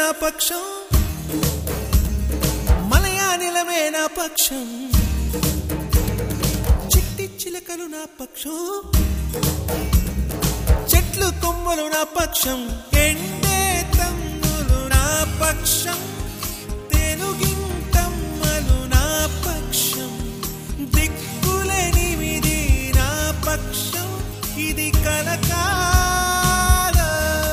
పక్షం మలయానిలమే నా పక్షం చిట్టి చిలకలు నా పక్షం చెట్లు కొమ్మలు నా పక్షం ఎండే తమ్ములు నా పక్షం తెలుగింటమ్మలు నా పక్షం దిక్కులెనిమిది నా పక్షం ఇది కలకాల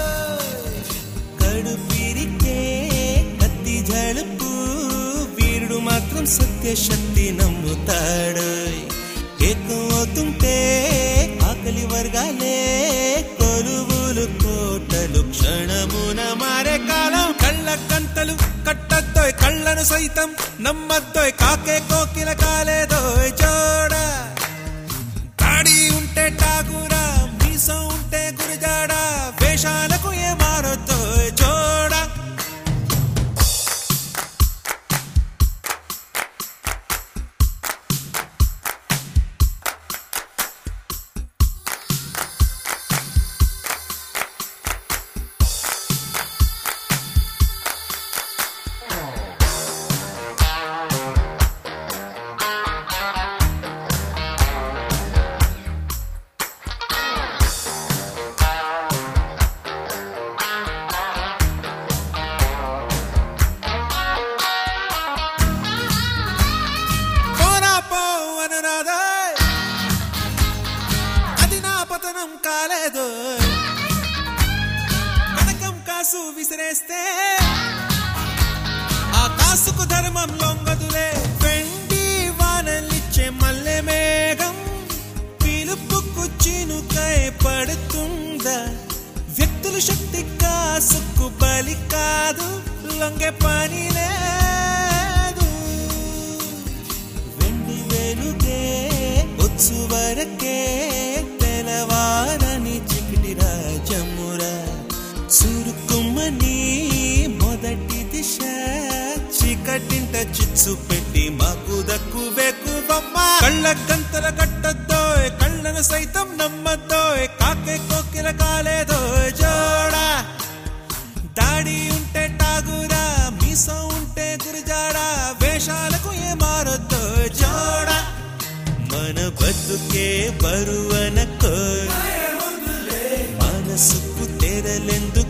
కడుపిరికే కత్తి జలుపు వీరుడు మాత్రం సత్యశక్తి నమ్ముతాడు ఎక్కువతుంటే ఆకలి వర్గాలే కొలువులు కోటలు క్షణమున మారే కాలం కళ్ళ కంతలు కట్టద్దోయ్ కళ్ళను సైతం నమ్మద్దోయ్ కాకే కోకిల కాలేదోయ్ జోడ తాడి ఉంటే టాగురా మీసం ఉంటే గురిజాడ వేషాలకు ఏ మారొద్దోయ్ జోడా పోరా పో అనురాధా అది నా పతనం కాలేదు కనకం కాసు విసిరేస్తే ఆ కాసుకు ధర్మం లొంగదులే వెండి వానలిచ్చే మల్లె మేఘం పిలుపుకు చినుకై పడుతుందా వ్యక్తుల శక్తి కాసుకు బలి కాదు లొంగే పని లేదు వెండి వెలుగే వచ్చు వరకే తెలవారని చికిటి రాజమురా చురుకుమ్మని మొదటి దిశ చీకటింట చిచ్చు పెట్టి మాకు దక్కు వేకువమ్మ కళ్ళ గంతల కట్టద్దోయ్ కళ్ళను సైతం నమ్మద్దోయ్ కాకే కోకిల కాలేదోయ్ జోడా దాడి ఉంటే టాగురా మీసం ఉంటే గురిజాడా వేషాలకు ఏ మారొద్దో జోడా మన బతుకే బరువనకో మనసుకు తెరలెందుకు